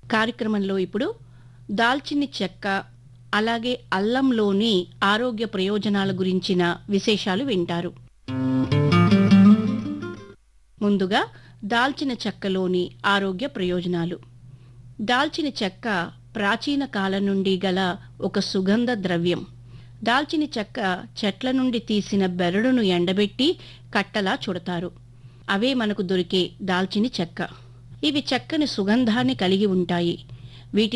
కార్యక్రమంలో ఇప్పుడు దాల్చిని చెక్క అలాగే అల్లంలోని ఆరోగ్య ప్రయోజనాల గురించిన విశేషాలు వింటారు ముందుగా దాల్చిన చెక్కలోని ఆరోగ్య ప్రయోజనాలు దాల్చిన చెక్క ప్రాచీన కాలం నుండి గల ఒక సుగంధ ద్రవ్యం దాల్చిన చెక్క చెట్ల నుండి తీసిన బెరడును ఎండబెట్టి కట్టలా చుడతారు అవే మనకు దొరికే దాల్చిన చెక్క ఇవి చక్కని సుగంధాన్ని కలిగి ఉంటాయి